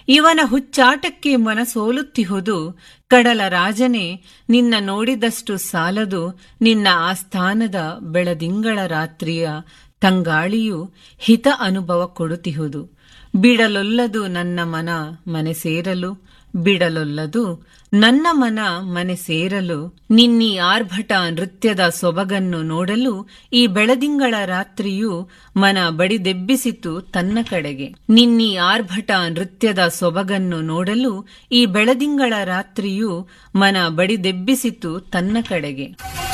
ಇವನ ಹುಚ್ಚಾಟಕ್ಕೆ ಮನಸೋಲುತ್ತಿಹುದು ಕಡಲ ರಾಜನೇ ನಿನ್ನ ನೋಡಿದಷ್ಟು ಸಾಲದು ನಿನ್ನ ಆಸ್ಥಾನದ ಬೆಳದಿಂಗಳ ರಾತ್ರಿಯ ತಂಗಾಳಿಯು ಹಿತ ಅನುಭವ ಕೊಡುತ್ತಿಹುದು ಬಿಡಲೊಲ್ಲದು ನನ್ನ ಮನ ಮನೆ ಸೇರಲು ಬಿಡಲೊಲ್ಲದು ನನ್ನ ಮನ ಮನೆ ಸೇರಲು ನಿನ್ನೀ ಆರ್ಭಟ ನೃತ್ಯದ ಸೊಬಗನ್ನು ನೋಡಲು ಈ ಬೆಳದಿಂಗಳ ರಾತ್ರಿಯು ಮನ ಬಡಿದೆಬ್ಬಿಸಿತು ತನ್ನ ಕಡೆಗೆ ನಿನ್ನೀ ಆರ್ಭಟ ನೃತ್ಯದ ಸೊಬಗನ್ನು ನೋಡಲು ಈ ಬೆಳದಿಂಗಳ ರಾತ್ರಿಯು ಮನ ಬಡಿದೆಬ್ಬಿಸಿತು ತನ್ನ ಕಡೆಗೆ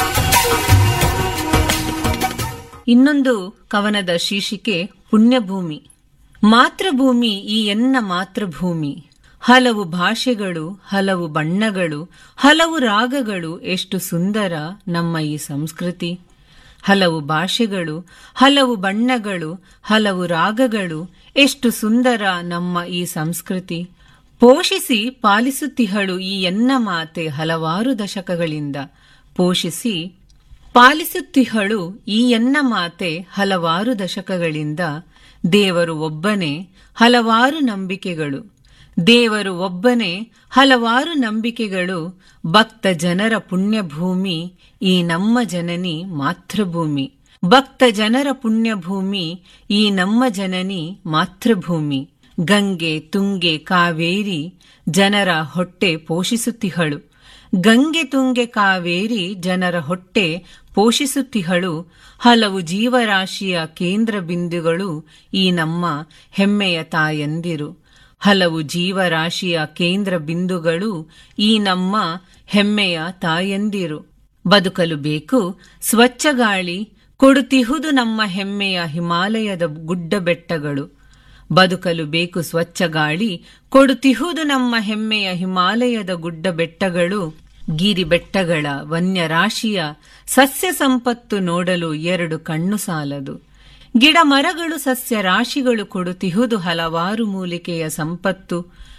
ಇನ್ನೊಂದು ಕವನದ ಶೀರ್ಷಿಕೆ ಪುಣ್ಯಭೂಮಿ ಮಾತೃಭೂಮಿ ಈ ಎನ್ನ ಮಾತೃಭೂಮಿ ಹಲವು ಭಾಷೆಗಳು ಹಲವು ಬಣ್ಣಗಳು ಹಲವು ರಾಗಗಳು ಎಷ್ಟು ಸುಂದರ ನಮ್ಮ ಈ ಸಂಸ್ಕೃತಿ ಹಲವು ಭಾಷೆಗಳು ಹಲವು ಬಣ್ಣಗಳು ಹಲವು ರಾಗಗಳು ಎಷ್ಟು ಸುಂದರ ನಮ್ಮ ಈ ಸಂಸ್ಕೃತಿ ಪೋಷಿಸಿ ಪಾಲಿಸುತ್ತಿಹಳು ಈ ಎನ್ನ ಮಾತೆ ಹಲವಾರು ದಶಕಗಳಿಂದ ಪೋಷಿಸಿ ಪಾಲಿಸುತ್ತಿಹಳು ಈ ಎನ್ನ ಮಾತೆ ಹಲವಾರು ದಶಕಗಳಿಂದ ದೇವರು ಒಬ್ಬನೇ ಹಲವಾರು ನಂಬಿಕೆಗಳು ದೇವರು ಒಬ್ಬನೇ ಹಲವಾರು ನಂಬಿಕೆಗಳು ಭಕ್ತ ಜನರ ಪುಣ್ಯಭೂಮಿ ಈ ನಮ್ಮ ಜನನಿ ಮಾತೃಭೂಮಿ ಭಕ್ತ ಜನರ ಪುಣ್ಯಭೂಮಿ ಈ ನಮ್ಮ ಜನನಿ ಮಾತೃಭೂಮಿ ಗಂಗೆ ತುಂಗೆ ಕಾವೇರಿ ಜನರ ಹೊಟ್ಟೆ ಪೋಷಿಸುತ್ತಿಹಳು ಗಂಗೆ ತುಂಗೆ ಕಾವೇರಿ ಜನರ ಹೊಟ್ಟೆ ಪೋಷಿಸುತ್ತಿಹಳು ಹಲವು ಜೀವರಾಶಿಯ ಕೇಂದ್ರ ಬಿಂದುಗಳು ಈ ನಮ್ಮ ಹೆಮ್ಮೆಯ ತಾಯಂದಿರು ಹಲವು ಜೀವರಾಶಿಯ ಕೇಂದ್ರ ಬಿಂದುಗಳು ಈ ನಮ್ಮ ಹೆಮ್ಮೆಯ ತಾಯಂದಿರು ಬದುಕಲು ಬೇಕು ಸ್ವಚ್ಛ ಗಾಳಿ ಕೊಡುತ್ತಿಹುದು ನಮ್ಮ ಹೆಮ್ಮೆಯ ಹಿಮಾಲಯದ ಗುಡ್ಡ ಬೆಟ್ಟಗಳು ಬದುಕಲು ಬೇಕು ಸ್ವಚ್ಛ ಗಾಳಿ ಕೊಡುತ್ತಿಹುದು ನಮ್ಮ ಹೆಮ್ಮೆಯ ಹಿಮಾಲಯದ ಗುಡ್ಡ ಬೆಟ್ಟಗಳು ಗಿರಿ ಬೆಟ್ಟಗಳ ವನ್ಯರಾಶಿಯ ಸಸ್ಯ ಸಂಪತ್ತು ನೋಡಲು ಎರಡು ಕಣ್ಣು ಸಾಲದು ಗಿಡ ಮರಗಳು ಸಸ್ಯ ರಾಶಿಗಳು ಕೊಡುತ್ತಿಹುದು ಹಲವಾರು ಮೂಲಿಕೆಯ ಸಂಪತ್ತು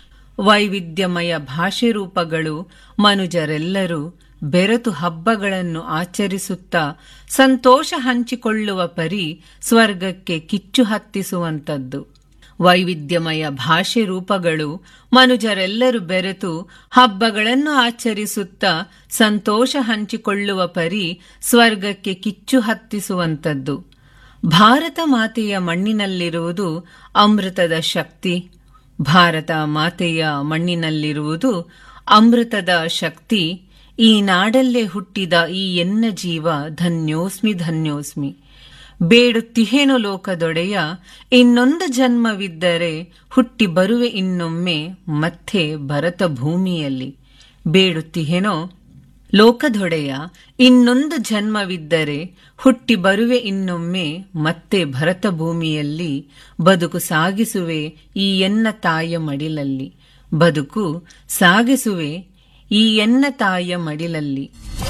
ವೈವಿಧ್ಯಮಯ ಭಾಷೆ ರೂಪಗಳು ಮನುಜರೆಲ್ಲರೂ ಬೆರೆತು ಹಬ್ಬಗಳನ್ನು ಆಚರಿಸುತ್ತಾ ಸಂತೋಷ ಹಂಚಿಕೊಳ್ಳುವ ಪರಿ ಸ್ವರ್ಗಕ್ಕೆ ಕಿಚ್ಚು ಹತ್ತಿಸುವಂತದ್ದು ವೈವಿಧ್ಯಮಯ ಭಾಷೆ ರೂಪಗಳು ಮನುಜರೆಲ್ಲರೂ ಬೆರೆತು ಹಬ್ಬಗಳನ್ನು ಆಚರಿಸುತ್ತಾ ಸಂತೋಷ ಹಂಚಿಕೊಳ್ಳುವ ಪರಿ ಸ್ವರ್ಗಕ್ಕೆ ಕಿಚ್ಚು ಹತ್ತಿಸುವಂತದ್ದು ಭಾರತ ಮಾತೆಯ ಮಣ್ಣಿನಲ್ಲಿರುವುದು ಅಮೃತದ ಶಕ್ತಿ ಭಾರತ ಮಾತೆಯ ಮಣ್ಣಿನಲ್ಲಿರುವುದು ಅಮೃತದ ಶಕ್ತಿ ಈ ನಾಡಲ್ಲೇ ಹುಟ್ಟಿದ ಈ ಎನ್ನ ಜೀವ ಧನ್ಯೋಸ್ಮಿ ಧನ್ಯೋಸ್ಮಿ ಬೇಡುತ್ತಿಹೇನು ಲೋಕದೊಡೆಯ ಇನ್ನೊಂದು ಜನ್ಮವಿದ್ದರೆ ಹುಟ್ಟಿ ಬರುವೆ ಇನ್ನೊಮ್ಮೆ ಮತ್ತೆ ಭರತ ಭೂಮಿಯಲ್ಲಿ ಬೇಡುತ್ತಿಹೇನೋ ಲೋಕದೊಡೆಯ ಇನ್ನೊಂದು ಜನ್ಮವಿದ್ದರೆ ಹುಟ್ಟಿ ಬರುವೆ ಇನ್ನೊಮ್ಮೆ ಮತ್ತೆ ಭರತ ಭೂಮಿಯಲ್ಲಿ ಬದುಕು ಸಾಗಿಸುವೆ ಈ ಎನ್ನ ತಾಯ ಮಡಿಲಲ್ಲಿ ಬದುಕು ಸಾಗಿಸುವೆ ಈ ಎನ್ನ ತಾಯ ಮಡಿಲಲ್ಲಿ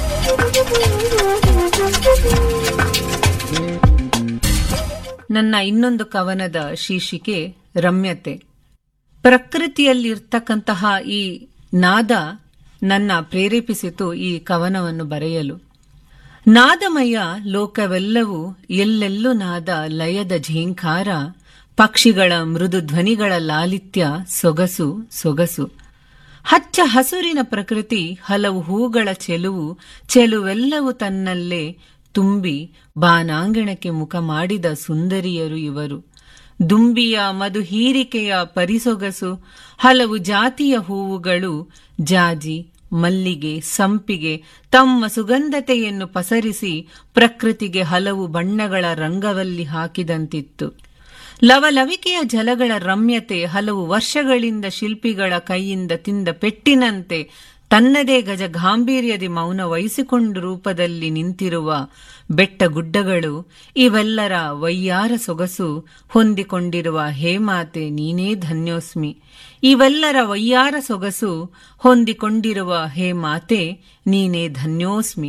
ನನ್ನ ಇನ್ನೊಂದು ಕವನದ ಶೀರ್ಷಿಕೆ ರಮ್ಯತೆ ಪ್ರಕೃತಿಯಲ್ಲಿರ್ತಕ್ಕಂತಹ ಈ ನಾದ ನನ್ನ ಪ್ರೇರೇಪಿಸಿತು ಈ ಕವನವನ್ನು ಬರೆಯಲು ನಾದಮಯ ಲೋಕವೆಲ್ಲವೂ ಎಲ್ಲೆಲ್ಲೂ ನಾದ ಲಯದ ಝೇಂಕಾರ ಪಕ್ಷಿಗಳ ಮೃದು ಧ್ವನಿಗಳ ಲಾಲಿತ್ಯ ಸೊಗಸು ಸೊಗಸು ಹಚ್ಚ ಹಸುರಿನ ಪ್ರಕೃತಿ ಹಲವು ಹೂಗಳ ಚೆಲುವು ಚೆಲುವೆಲ್ಲವೂ ತನ್ನಲ್ಲೇ ತುಂಬಿ ಬಾನಾಂಗಣಕ್ಕೆ ಮುಖ ಮಾಡಿದ ಸುಂದರಿಯರು ಇವರು ದುಂಬಿಯ ಮಧು ಹೀರಿಕೆಯ ಪರಿಸೊಗಸು ಹಲವು ಜಾತಿಯ ಹೂವುಗಳು ಜಾಜಿ ಮಲ್ಲಿಗೆ ಸಂಪಿಗೆ ತಮ್ಮ ಸುಗಂಧತೆಯನ್ನು ಪಸರಿಸಿ ಪ್ರಕೃತಿಗೆ ಹಲವು ಬಣ್ಣಗಳ ರಂಗವಲ್ಲಿ ಹಾಕಿದಂತಿತ್ತು ಲವಲವಿಕೆಯ ಜಲಗಳ ರಮ್ಯತೆ ಹಲವು ವರ್ಷಗಳಿಂದ ಶಿಲ್ಪಿಗಳ ಕೈಯಿಂದ ತಿಂದ ಪೆಟ್ಟಿನಂತೆ ತನ್ನದೇ ಗಜ ಗಾಂಭೀರ್ಯದಿ ಮೌನ ವಹಿಸಿಕೊಂಡು ರೂಪದಲ್ಲಿ ನಿಂತಿರುವ ಬೆಟ್ಟ ಗುಡ್ಡಗಳು ಇವೆಲ್ಲರ ವಯ್ಯಾರ ಸೊಗಸು ಹೊಂದಿಕೊಂಡಿರುವ ಹೇಮಾತೆ ನೀನೇ ಧನ್ಯೋಸ್ಮಿ ಇವೆಲ್ಲರ ವಯ್ಯಾರ ಸೊಗಸು ಹೊಂದಿಕೊಂಡಿರುವ ಹೇ ಮಾತೆ ನೀನೇ ಧನ್ಯೋಸ್ಮಿ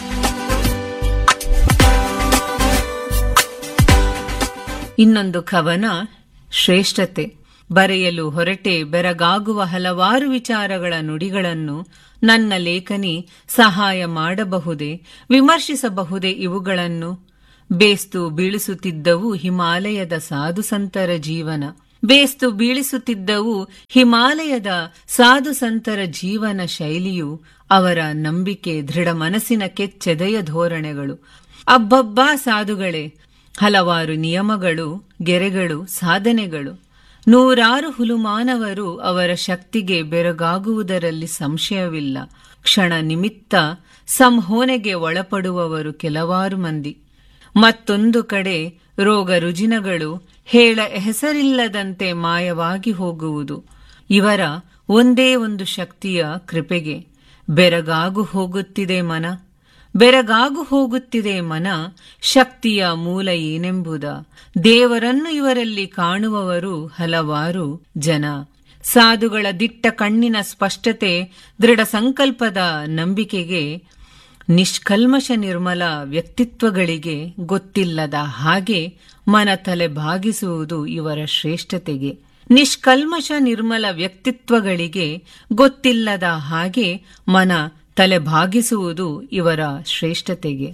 ಇನ್ನೊಂದು ಕವನ ಶ್ರೇಷ್ಠತೆ ಬರೆಯಲು ಹೊರಟೆ ಬೆರಗಾಗುವ ಹಲವಾರು ವಿಚಾರಗಳ ನುಡಿಗಳನ್ನು ನನ್ನ ಲೇಖನಿ ಸಹಾಯ ಮಾಡಬಹುದೇ ವಿಮರ್ಶಿಸಬಹುದೇ ಇವುಗಳನ್ನು ಬೇಸ್ತು ಬೀಳಿಸುತ್ತಿದ್ದವು ಹಿಮಾಲಯದ ಸಾಧು ಸಂತರ ಜೀವನ ಬೇಸ್ತು ಬೀಳಿಸುತ್ತಿದ್ದವು ಹಿಮಾಲಯದ ಸಾಧು ಸಂತರ ಜೀವನ ಶೈಲಿಯು ಅವರ ನಂಬಿಕೆ ದೃಢ ಮನಸ್ಸಿನ ಕೆಚ್ಚೆದೆಯ ಧೋರಣೆಗಳು ಅಬ್ಬಬ್ಬಾ ಸಾಧುಗಳೇ ಹಲವಾರು ನಿಯಮಗಳು ಗೆರೆಗಳು ಸಾಧನೆಗಳು ನೂರಾರು ಹುಲುಮಾನವರು ಅವರ ಶಕ್ತಿಗೆ ಬೆರಗಾಗುವುದರಲ್ಲಿ ಸಂಶಯವಿಲ್ಲ ಕ್ಷಣ ನಿಮಿತ್ತ ಸಂಹೋನೆಗೆ ಒಳಪಡುವವರು ಕೆಲವಾರು ಮಂದಿ ಮತ್ತೊಂದು ಕಡೆ ರೋಗ ರುಜಿನಗಳು ಹೇಳ ಹೆಸರಿಲ್ಲದಂತೆ ಮಾಯವಾಗಿ ಹೋಗುವುದು ಇವರ ಒಂದೇ ಒಂದು ಶಕ್ತಿಯ ಕೃಪೆಗೆ ಬೆರಗಾಗು ಹೋಗುತ್ತಿದೆ ಮನ ಬೆರಗಾಗು ಹೋಗುತ್ತಿದೆ ಮನ ಶಕ್ತಿಯ ಮೂಲ ಏನೆಂಬುದ ದೇವರನ್ನು ಇವರಲ್ಲಿ ಕಾಣುವವರು ಹಲವಾರು ಜನ ಸಾಧುಗಳ ದಿಟ್ಟ ಕಣ್ಣಿನ ಸ್ಪಷ್ಟತೆ ದೃಢ ಸಂಕಲ್ಪದ ನಂಬಿಕೆಗೆ ನಿಷ್ಕಲ್ಮಶ ನಿರ್ಮಲ ವ್ಯಕ್ತಿತ್ವಗಳಿಗೆ ಗೊತ್ತಿಲ್ಲದ ಹಾಗೆ ಮನ ತಲೆ ಭಾಗಿಸುವುದು ಇವರ ಶ್ರೇಷ್ಠತೆಗೆ ನಿಷ್ಕಲ್ಮಶ ನಿರ್ಮಲ ವ್ಯಕ್ತಿತ್ವಗಳಿಗೆ ಗೊತ್ತಿಲ್ಲದ ಹಾಗೆ ಮನ ತಲೆ ಭಾಗಿಸುವುದು ಇವರ ಶ್ರೇಷ್ಠತೆಗೆ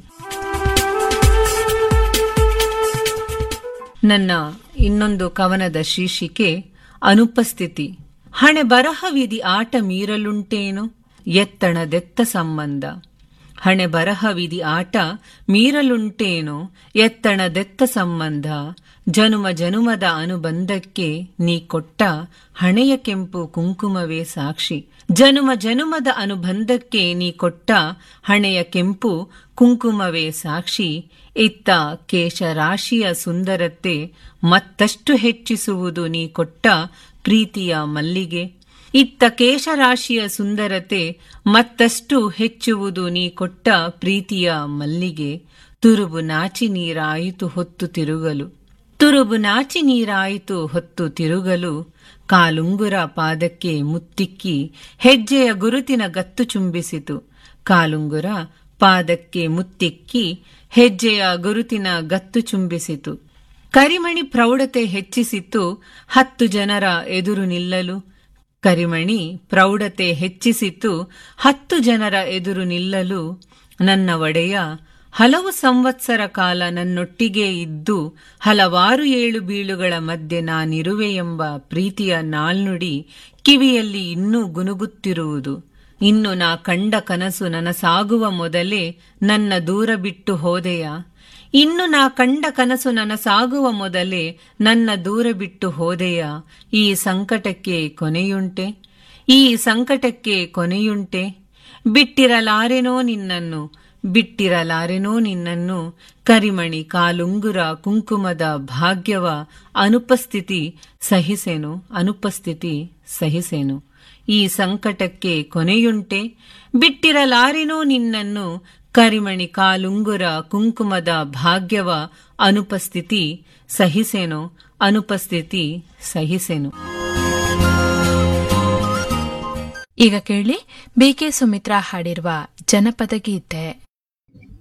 ನನ್ನ ಇನ್ನೊಂದು ಕವನದ ಶೀರ್ಷಿಕೆ ಅನುಪಸ್ಥಿತಿ ಹಣೆ ಬರಹವಿಧಿ ಆಟ ಮೀರಲುಂಟೇನು ಎತ್ತಣದೆತ್ತ ಸಂಬಂಧ ಹಣೆ ಬರಹವಿಧಿ ಆಟ ಮೀರಲುಂಟೇನು ಎತ್ತಣದೆತ್ತ ಸಂಬಂಧ ಜನುಮ ಜನುಮದ ಅನುಬಂಧಕ್ಕೆ ನೀ ಕೊಟ್ಟ ಹಣೆಯ ಕೆಂಪು ಕುಂಕುಮವೇ ಸಾಕ್ಷಿ ಜನುಮ ಜನುಮದ ಅನುಬಂಧಕ್ಕೆ ನೀ ಕೊಟ್ಟ ಹಣೆಯ ಕೆಂಪು ಕುಂಕುಮವೇ ಸಾಕ್ಷಿ ಇತ್ತ ಕೇಶರಾಶಿಯ ಸುಂದರತೆ ಮತ್ತಷ್ಟು ಹೆಚ್ಚಿಸುವುದು ನೀ ಕೊಟ್ಟ ಪ್ರೀತಿಯ ಮಲ್ಲಿಗೆ ಇತ್ತ ಕೇಶರಾಶಿಯ ಸುಂದರತೆ ಮತ್ತಷ್ಟು ಹೆಚ್ಚುವುದು ನೀ ಕೊಟ್ಟ ಪ್ರೀತಿಯ ಮಲ್ಲಿಗೆ ತುರುಬು ನಾಚಿ ನೀರಾಯಿತು ಹೊತ್ತು ತಿರುಗಲು ತುರುಬು ನಾಚಿ ನೀರಾಯಿತು ಹೊತ್ತು ತಿರುಗಲು ಕಾಲುಂಗುರ ಪಾದಕ್ಕೆ ಮುತ್ತಿಕ್ಕಿ ಹೆಜ್ಜೆಯ ಗುರುತಿನ ಗತ್ತು ಚುಂಬಿಸಿತು ಕಾಲುಂಗುರ ಪಾದಕ್ಕೆ ಮುತ್ತಿಕ್ಕಿ ಹೆಜ್ಜೆಯ ಗುರುತಿನ ಗತ್ತು ಚುಂಬಿಸಿತು ಕರಿಮಣಿ ಪ್ರೌಢತೆ ಹೆಚ್ಚಿಸಿತು ಹತ್ತು ಜನರ ಎದುರು ನಿಲ್ಲಲು ಕರಿಮಣಿ ಪ್ರೌಢತೆ ಹೆಚ್ಚಿಸಿತು ಹತ್ತು ಜನರ ಎದುರು ನಿಲ್ಲಲು ನನ್ನ ಒಡೆಯ ಹಲವು ಸಂವತ್ಸರ ಕಾಲ ನನ್ನೊಟ್ಟಿಗೆ ಇದ್ದು ಹಲವಾರು ಏಳು ಬೀಳುಗಳ ಮಧ್ಯೆ ನಾನಿರುವೆ ಎಂಬ ಪ್ರೀತಿಯ ನಾಲ್ನುಡಿ ಕಿವಿಯಲ್ಲಿ ಇನ್ನೂ ಗುನುಗುತ್ತಿರುವುದು ಇನ್ನು ನಾ ಕಂಡ ಕನಸು ನನಸಾಗುವ ಮೊದಲೇ ನನ್ನ ದೂರ ಬಿಟ್ಟು ಹೋದೆಯ ಇನ್ನು ನಾ ಕಂಡ ಕನಸು ನನಸಾಗುವ ಮೊದಲೇ ನನ್ನ ದೂರ ಬಿಟ್ಟು ಹೋದೆಯ ಈ ಸಂಕಟಕ್ಕೆ ಕೊನೆಯುಂಟೆ ಈ ಸಂಕಟಕ್ಕೆ ಕೊನೆಯುಂಟೆ ಬಿಟ್ಟಿರಲಾರೆನೋ ನಿನ್ನನ್ನು ಬಿಟ್ಟಿರಲಾರೆನೋ ನಿನ್ನನ್ನು ಕರಿಮಣಿ ಕಾಲುಂಗುರ ಕುಂಕುಮದ ಭಾಗ್ಯವ ಅನುಪಸ್ಥಿತಿ ಸಹಿಸೆನು ಅನುಪಸ್ಥಿತಿ ಸಹಿಸೆನು ಈ ಸಂಕಟಕ್ಕೆ ಕೊನೆಯುಂಟೆ ಬಿಟ್ಟಿರಲಾರೆನೋ ನಿನ್ನನ್ನು ಕರಿಮಣಿ ಕಾಲುಂಗುರ ಕುಂಕುಮದ ಭಾಗ್ಯವ ಅನುಪಸ್ಥಿತಿ ಸಹಿಸೆನು ಅನುಪಸ್ಥಿತಿ ಸಹಿಸೆನು ಈಗ ಕೇಳಿ ಬಿಕೆ ಸುಮಿತ್ರಾ ಹಾಡಿರುವ ಜನಪದ ಗೀತೆ